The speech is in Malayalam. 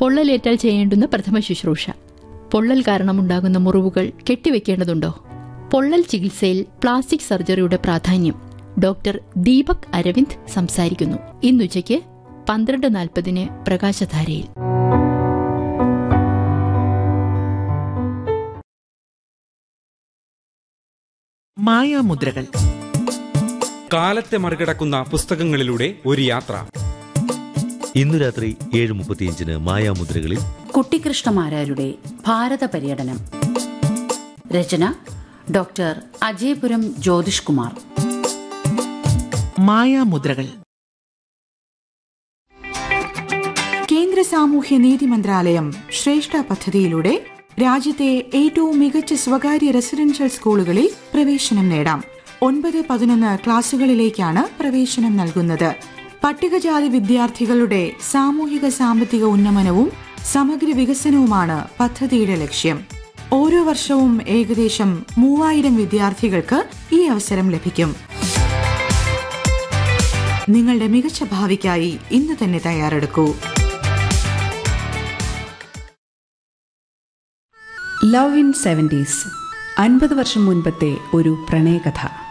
പൊള്ളലേറ്റാൽ ചെയ്യേണ്ടുന്ന പ്രഥമ ശുശ്രൂഷ പൊള്ളൽ കാരണമുണ്ടാകുന്ന മുറിവുകൾ കെട്ടിവെക്കേണ്ടതുണ്ടോ പൊള്ളൽ ചികിത്സയിൽ പ്ലാസ്റ്റിക് സർജറിയുടെ പ്രാധാന്യം ഡോക്ടർ ദീപക് അരവിന്ദ് സംസാരിക്കുന്നു ഇന്നുച്ചയ്ക്ക് പന്ത്രണ്ട് നാൽപ്പതിന് പ്രകാശധാരയിൽ മായാമുദ്രകൾ കാലത്തെ മറികടക്കുന്ന പുസ്തകങ്ങളിലൂടെ ഒരു യാത്ര ഇന്നു രാത്രി ഏഴ് മുപ്പത്തിയഞ്ചിന് മായാമുദ്രകളിൽ കുട്ടിക്കൃഷ്ണമാരാരുടെ ഭാരത പര്യടനം രചന ഡോക്ടർ അജയപുരം ജ്യോതിഷ് കുമാർ മായാമുദ്രകൾ കേന്ദ്ര സാമൂഹ്യ നീതി മന്ത്രാലയം ശ്രേഷ്ഠ പദ്ധതിയിലൂടെ രാജ്യത്തെ ഏറ്റവും മികച്ച സ്വകാര്യ റെസിഡൻഷ്യൽ സ്കൂളുകളിൽ പ്രവേശനം നേടാം ഒൻപത് പതിനൊന്ന് ക്ലാസുകളിലേക്കാണ് പ്രവേശനം നൽകുന്നത് പട്ടികജാതി വിദ്യാർത്ഥികളുടെ സാമൂഹിക സാമ്പത്തിക ഉന്നമനവും സമഗ്ര വികസനവുമാണ് പദ്ധതിയുടെ ലക്ഷ്യം ഓരോ വർഷവും ഏകദേശം മൂവായിരം വിദ്യാർത്ഥികൾക്ക് ഈ അവസരം ലഭിക്കും നിങ്ങളുടെ മികച്ച ഭാവിക്കായി ഇന്ന് തന്നെ തയ്യാറെടുക്കൂ ലവ് ഇൻ സെവൻറ്റീസ് അൻപത് വർഷം മുൻപത്തെ ഒരു പ്രണയകഥ